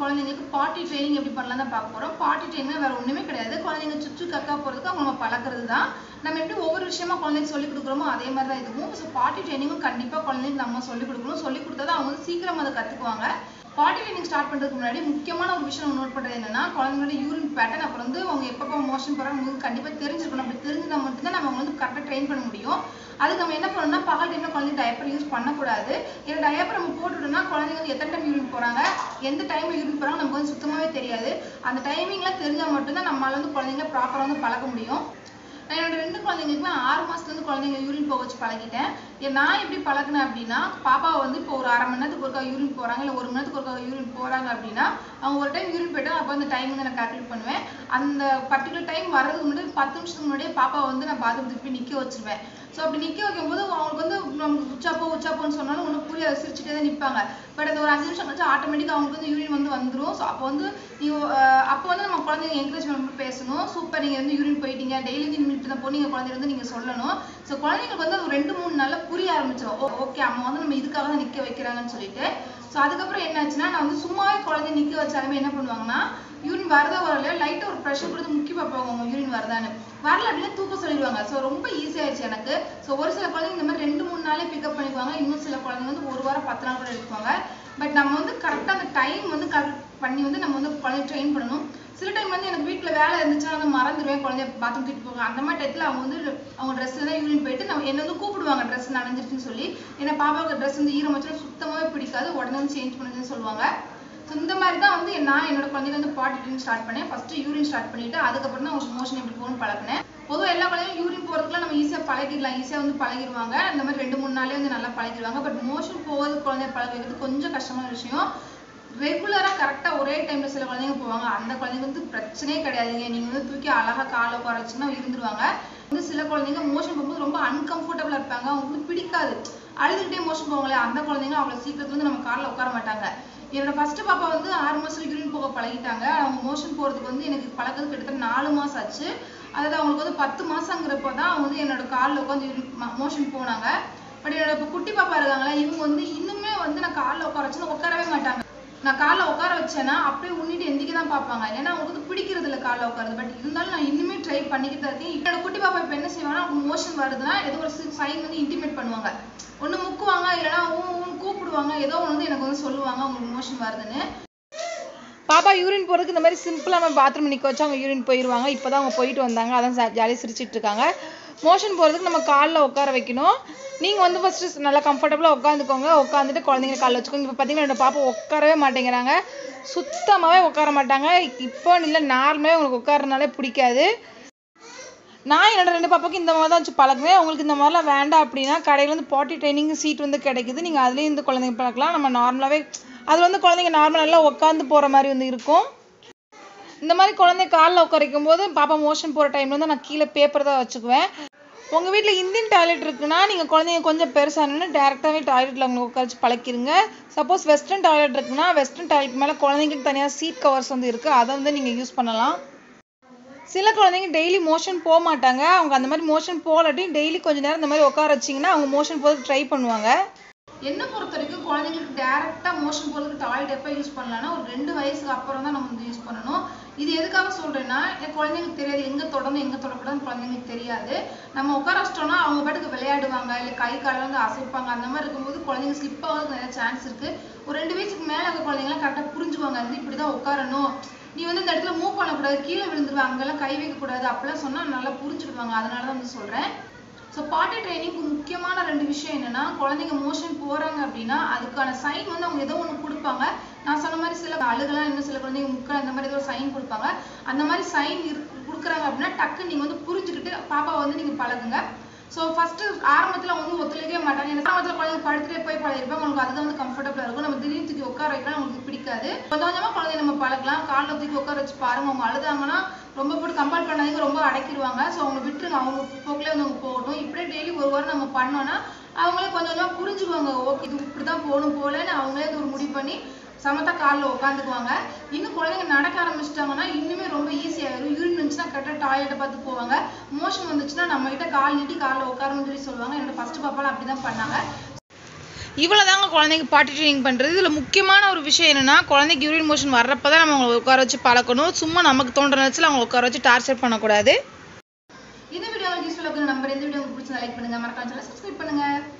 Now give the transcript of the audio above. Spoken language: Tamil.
குழந்தைங்களுக்கு பாட்டி ட்ரைனிங் எப்படி பண்ணலாம் தான் பார்க்க போறோம் பாட்டி ட்ரைனிங் வேற ஒண்ணுமே கிடையாது குழந்தைங்க சுச்சு கக்கா போறதுக்கு அவங்க நம்ம பழக்கிறது தான் நம்ம எப்படி ஒவ்வொரு விஷயமா குழந்தைக்கு சொல்லி கொடுக்குறோமோ அதே மாதிரி தான் இதுவும் ஸோ பாட்டி ட்ரைனிங்கும் கண்டிப்பா குழந்தைங்களுக்கு நம்ம சொல்லி கொடுக்கணும் சொல்லி கொடுத்தா தான் அவங்க வந்து சீக்கிரம் அதை கத்துக்குவாங்க பாட்டி ட்ரைனிங் ஸ்டார்ட் பண்றதுக்கு முன்னாடி முக்கியமான ஒரு விஷயம் நோட் பண்றது என்னன்னா குழந்தைங்களோட யூரின் பேட்டர்ன் அப்புறம் வந்து அவங்க எப்பப்போ மோஷன் போறாங்க உங்களுக்கு கண்டிப்பா தெரிஞ்சிருக்கணும் அப்படி தெரிஞ்சா மட்டும்தான் நம்ம அவங்க வந்து கரெக்டாக ட்ரெயின் பண்ண முடியும் அதுக்கு நம்ம என்ன பண்ணணும்னா பகல் டைம்ல குழந்தைங்க டயப்பர் யூஸ் பண்ணக்கூடாது ஏன்னா டயப்பர் நம்ம போட்டுட்டோம்னா குழந்தைங்க வந்து எத்தனை டைம் யூரின் போறாங்க எந்த டைம்ல யூரின் போறாங்க நமக்கு வந்து சுத்தமாவே தெரியாது அந்த டைமிங்லாம் தெரிஞ்சா மட்டும்தான் நம்மளால வந்து குழந்தைங்கள ப்ராப்பரா வந்து பழக்க முடியும் நான் என்னோட ரெண்டு குழந்தைங்களுக்குமே ஆறு மாசத்துல இருந்து குழந்தைங்க யூரின் போக வச்சு பழகிட்டேன் ஏன் நான் எப்படி பழகினேன் அப்படின்னா பாப்பாவை வந்து இப்போ ஒரு அரை மணி நேரத்துக்கு ஒருக்கா யூரின் போறாங்க இல்ல ஒரு மணி நேரத்துக்கு ஒருக்கா யூரின் போறாங்க அப்படின்னா அவங்க ஒரு டைம் யூரின் போயிட்டா அப்போ அந்த டைம் வந்து நான் கால்குலேட் பண்ணுவேன் அந்த பர்டிகுலர் டைம் வர்றதுக்கு முன்னாடி பத்து நிமிஷத்துக்கு முன்னாடியே பாப்பாவை வந்து நான் பாத்ரூம் திருப்பி நிக்க வச்சிருவேன் ஸோ அப்படி நிக்க வைக்கும்போது அவங்களுக்கு வந்து நமக்கு உச்சாப்போ உச்சாப்போன்னு சொன்னாலும் ஒன்றும் புரியாது சிரிச்சுட்டே தான் நிற்பாங்க பட் அந்த ஒரு அஞ்சு நிமிஷம் கழிச்சு ஆட்டோமேட்டிக்காக அவங்களுக்கு வந்து யூரின் வந்து வந்துரும் ஸோ அப்போ வந்து நீ அஹ் அப்போ வந்து நம்ம குழந்தைங்க என்கரேஜ்மெண்ட் பண்ணி பேசணும் சூப்பர் நீங்கள் வந்து யூரின் போயிட்டீங்க டெய்லி வந்து நிமிட்டு தான் போனீங்க குழந்தைங்க வந்து நீங்கள் சொல்லணும் ஸோ குழந்தைங்களுக்கு வந்து ஒரு ரெண்டு மூணு நாள்ல புரிய ஆரம்பிச்சிடும் ஓகே அம்மா வந்து நம்ம இதுக்காக தான் நிக்க வைக்கிறாங்கன்னு சொல்லிட்டு ஸோ அதுக்கப்புறம் என்னாச்சுன்னா நான் வந்து சும்மாவே குழந்தைய நிக்க வச்சாலுமே என்ன பண்ணுவாங்கன்னா யூரின் வரதா வரலையா லைட்டா ஒரு ப்ரெஷர் கொடுத்து முக்கி பார்ப்பாங்க அவங்க யூரின் வருதான்னு வரல அப்படின்னா தூக்க சொல்லிடுவாங்க ஸோ ரொம்ப ஈஸியாயிருச்சு எனக்கு ஸோ ஒரு சில குழந்தைங்க இந்த மாதிரி ரெண்டு மூணு நாளே பிக்கப் பண்ணிக்குவாங்க இன்னும் சில குழந்தைங்க வந்து ஒரு வாரம் பத்து நாள் கூட எடுத்துக்குவாங்க பட் நம்ம வந்து கரெக்டாக அந்த டைம் வந்து கரெக்ட் பண்ணி வந்து நம்ம வந்து குழந்தைய ட்ரெயின் பண்ணணும் சில டைம் வந்து எனக்கு வீட்ல வேலை இருந்துச்சுன்னா வந்து மறந்துடுவேன் குழந்தைய பாத்ரூம் தூக்கிட்டு போங்க அந்த மாதிரி டயத்துல அவங்க வந்து அவங்க ட்ரெஸ்ல தான் யூரின் போயிட்டு நம்ம என்ன வந்து கூப்பிடுவாங்க ட்ரெஸ் நனைஞ்சிருச்சுன்னு சொல்லி ஏன்னா பாப்பாவுக்கு ட்ரெஸ் வந்து ஈரம் வச்சுன்னா சுத்தமாவே பிடிக்காது உடனே வந்து சேஞ்ச் பண்ணுதுன்னு சொல்லுவாங்க ஸோ இந்த மாதிரி தான் வந்து நான் என்னோட குழந்தைங்க வந்து பாட்டி ட்ரெயின் ஸ்டார்ட் பண்ணேன் ஃபர்ஸ்ட் யூரின் ஸ்டார்ட் பண்ணிட்டு அதுக்கப்புறம் தான் அவங்க மோஷன் எப்படி போகணும்னு பழக்கினேன் பொதுவாக எல்லா குழந்தையும் யூரின் போகிறதுக்குலாம் நம்ம ஈஸியாக பழகிடலாம் ஈஸியாக வந்து பழகிடுவாங்க இந்த மாதிரி ரெண்டு மூணு நாளே வந்து நல்லா பழகிடுவாங்க பட் மோஷன் போகிறது குழந்தைய பழக வைக்கிறது கொஞ்சம் கஷ்டமான விஷயம் ரெகுலரா கரெக்டா ஒரே டைம்ல சில குழந்தைங்க போவாங்க அந்த குழந்தைங்க வந்து பிரச்சனையே கிடையாதுங்க நீங்க வந்து தூக்கி அழகா காலை உட்கார வச்சுன்னா இருந்துருவாங்க வந்து சில குழந்தைங்க மோஷன் போகும்போது ரொம்ப அன்கம்ஃபர்டபுளா இருப்பாங்க அவங்களுக்கு வந்து பிடிக்காது அழுதுகிட்டே மோஷன் போவாங்களே அந்த குழந்தைங்க அவ்வளவு சீக்கிரத்துல வந்து நம்ம கார்ல உட்கார மாட்டாங்க என்னோட ஃபர்ஸ்ட் பாப்பா வந்து ஆறு மாசத்துல யூரின் போக பழகிட்டாங்க அவங்க மோஷன் போறதுக்கு வந்து எனக்கு பழகிறது கிட்டத்தட்ட நாலு மாசம் ஆச்சு அதாவது அவங்களுக்கு வந்து பத்து மாசங்கிறப்போ தான் அவங்க வந்து என்னோட கால்ல உட்காந்து மோஷன் போனாங்க பட் என்னோட இப்போ குட்டி பாப்பா இருக்காங்களா இவங்க வந்து இன்னுமே வந்து நான் கால்ல உட்கார வச்சுன்னா உட்காரவே மாட்டாங்க நான் காலைல உட்கார வச்சேன்னா அப்படியே உன்னிட்டு எந்திக்க தான் பார்ப்பாங்க ஏன்னா அவங்களுக்கு வந்து பிடிக்கிறது இல்லை காலைல உட்காருது பட் இருந்தாலும் நான் இன்னுமே ட்ரை பண்ணிக்கிட்டு தான் இருக்கேன் என்னோட குட்டி பாப்பா இப்போ என்ன செய்வாங்கன்னா அவங்க மோஷன் வருதுன்னா ஏதோ ஒரு சைன் வந்து இன்டிமேட் பண்ணுவாங்க ஒண்ணு முக்குவாங்க இல்லைன்னா ஊ ஊன்னு கூப்பிடுவாங்க ஏதோ ஒன்று வந்து எனக்கு வந்து சொல்லுவாங்க அவங்களுக்கு மோஷன் வருதுன்னு பாப்பா யூரின் போகிறதுக்கு இந்த மாதிரி சிம்பிளாக நம்ம பாத்ரூம் நிற்க வச்சு அவங்க யூரின் போயிடுவாங்க இப்போ தான் அவங்க போயிட்டு வந்தாங்க அதான் ஜாலியாக சிரிச்சிட்டு இருக்காங்க மோஷன் போகிறதுக்கு நம்ம காலில் உட்கார வைக்கணும் நீங்கள் வந்து ஃபஸ்ட்டு நல்லா கம்ஃபர்டபுளாக உட்காந்துக்கோங்க உட்காந்துட்டு குழந்தைங்க காலில் வச்சுக்கோங்க இப்போ பார்த்தீங்கன்னா என்னோட பாப்பா உட்காரவே மாட்டேங்கிறாங்க சுத்தமாகவே உட்கார மாட்டாங்க இப்போ இல்லை நார்மலாக உங்களுக்கு உட்காரனாலே பிடிக்காது நான் என்னோட ரெண்டு பாப்பாக்கு இந்த மாதிரி தான் வச்சு பழக்குவேன் உங்களுக்கு இந்த மாதிரிலாம் வேண்டாம் அப்படின்னா கடையில இருந்து பாட்டி ட்ரைனிங் சீட் வந்து கிடைக்குது நீங்கள் அதுலேயும் இந்த குழந்தைங்க பழக்கலாம் நம்ம நார்மலாகவே அதில் வந்து குழந்தைங்க நார்மலாக நல்லா உட்காந்து போகிற மாதிரி வந்து இருக்கும் இந்த மாதிரி குழந்தை காலில் உட்கார வைக்கும் போது பாப்பா மோஷன் போகிற டைம்ல வந்து நான் கீழே பேப்பர் தான் வச்சுக்குவேன் உங்கள் வீட்டில் இந்தியன் டாய்லெட் இருக்குன்னா நீங்கள் குழந்தைங்க கொஞ்சம் பெருசானோன்னா டேரெக்டாகவே டாய்லெட்டில் அவங்க உட்கார வச்சு பழக்கிருங்க சப்போஸ் வெஸ்டர்ன் டாய்லெட் இருக்குன்னா வெஸ்டர்ன் டாய்லெட் மேலே குழந்தைங்களுக்கு தனியாக சீட் கவர்ஸ் வந்து இருக்குது அதை வந்து நீங்கள் யூஸ் பண்ணலாம் சில குழந்தைங்க டெய்லி மோஷன் போக மாட்டாங்க அவங்க அந்த மாதிரி மோஷன் போகலாட்டி டெய்லி கொஞ்ச நேரம் இந்த மாதிரி உட்கார வச்சிங்கன்னா அவங்க மோஷன் போகிறதுக்கு ட்ரை பண்ணுவாங்க என்ன பொறுத்த வரைக்கும் குழந்தைங்களுக்கு டேரக்டா மோஷன் போறதுக்கு டாய்லெட் எப்போ யூஸ் பண்ணலாம்னா ஒரு ரெண்டு வயசுக்கு அப்புறம் தான் நம்ம வந்து யூஸ் பண்ணணும் இது எதுக்காக சொல்றேன்னா என் குழந்தைங்களுக்கு தெரியாது எங்க தொடணும் எங்க தொடக்கூடாதுன்னு குழந்தைங்களுக்கு தெரியாது நம்ம உட்கார வச்சிட்டோம்னா அவங்க பாட்டுக்கு விளையாடுவாங்க இல்ல கை கால வந்து அசைப்பாங்க அந்த மாதிரி இருக்கும்போது குழந்தைங்க ஸ்லிப் ஆகிறதுக்கு நிறைய சான்ஸ் இருக்கு ஒரு ரெண்டு வயசுக்கு மேல இருக்க குழந்தைங்கலாம் கரெக்டா புரிஞ்சுக்குவாங்க வந்து இப்படிதான் உட்காரணும் நீ வந்து இந்த இடத்துல மூவ் பண்ணக்கூடாது கீழே விழுந்துருவாங்க அங்கெல்லாம் கை வைக்க கூடாது அப்படிலாம் சொன்னா நல்லா புரிஞ்சுக்கிடுவாங்க அதனால தான் வந்து சொல்றேன் ஸோ பாட்டி ட்ரைனிங்க்கு முக்கியமான ரெண்டு விஷயம் என்னன்னா குழந்தைங்க மோஷன் போறாங்க அப்படின்னா அதுக்கான சைன் வந்து அவங்க ஏதோ ஒன்று கொடுப்பாங்க நான் சொன்ன மாதிரி சில அழுகலாம் இன்னும் சில குழந்தைங்க முக்க அந்த மாதிரி ஏதோ சைன் கொடுப்பாங்க அந்த மாதிரி சைன் கொடுக்குறாங்க அப்படின்னா டக்கு நீங்க வந்து புரிஞ்சுக்கிட்டு பாப்பா வந்து நீங்க பழகுங்க ஸோ ஃபர்ஸ்ட் ஆரம்பத்துல அவங்க வந்து ஒத்துழைக்கவே மாட்டாங்க எனக்கு ஆரம்பத்துல குழந்தைங்க படுத்துட்டே போய் பழகிருப்பாங்க உங்களுக்கு அதுதான் வந்து கம்ஃபர்டபுளா இருக்கும் நம்ம திடீர்னு தூக்கி உட்கார வைக்கலாம் உங்களுக்கு பிடிக்காது கொஞ்சம் கொஞ்சமா குழந்தைய நம்ம பழகலாம் காலில் தூக்கி உட்கார வச்சு பாருங்க அவங்க அழுதாங்கன்னா ரொம்ப போட்டு கம்பேர் பண்ணாதீங்க ரொம்ப அடக்கிடுவாங்க ஸோ அவங்க விட்டுருங்க அவங்க போக்கிலே வந்து அவங்க போகட்டும் இப்படியே டெய்லி ஒரு வாரம் நம்ம பண்ணோம்னா அவங்களே கொஞ்சம் கொஞ்சமா புரிஞ்சுக்குவாங்க ஓகே இது இப்படிதான் போகணும் போலன்னு அவங்களே இது ஒரு முடிவு பண்ணி சமத்தா காலில் உட்காந்துக்குவாங்க இன்னும் குழந்தைங்க நடக்க ஆரம்பிச்சிட்டாங்கன்னா இன்னுமே ரொம்ப ஈஸியாயிரும் யூரின் இருந்துச்சுன்னா கரெக்டாக டாய்லெட்டை பார்த்து போவாங்க மோஷன் வந்துச்சுன்னா நம்ம கிட்ட கால் நீட்டி காலில் உட்காரணும்னு சொல்லி சொல்லுவாங்க என்னோட ஃபர்ஸ்ட் பாப்பாலாம் அப்படிதான் பண்ணாங்க இவ்வளோதாங்க குழந்தைங்க பாட்டி ட்ரைனிங் பண்ணுறது இதில் முக்கியமான ஒரு விஷயம் என்னன்னா குழந்தைக்கு யூரின் மோஷன் வர்றப்ப தான் நம்ம அவங்களை உட்கார வச்சு பழக்கணும் சும்மா நமக்கு தோன்ற நேரத்தில் அவங்க உட்கார வச்சு டார்ச்சர் பண்ணக்கூடாது இந்த வீடியோ உங்களுக்கு யூஸ்ஃபுல்லாக இருக்கும் நம்பர் இந்த வீடியோ உங்களுக்கு பிடிச்சா லைக் பண்ணுங்க மறக்காம சேனல் சப்ஸ்கிரைப் பண்ணுங்க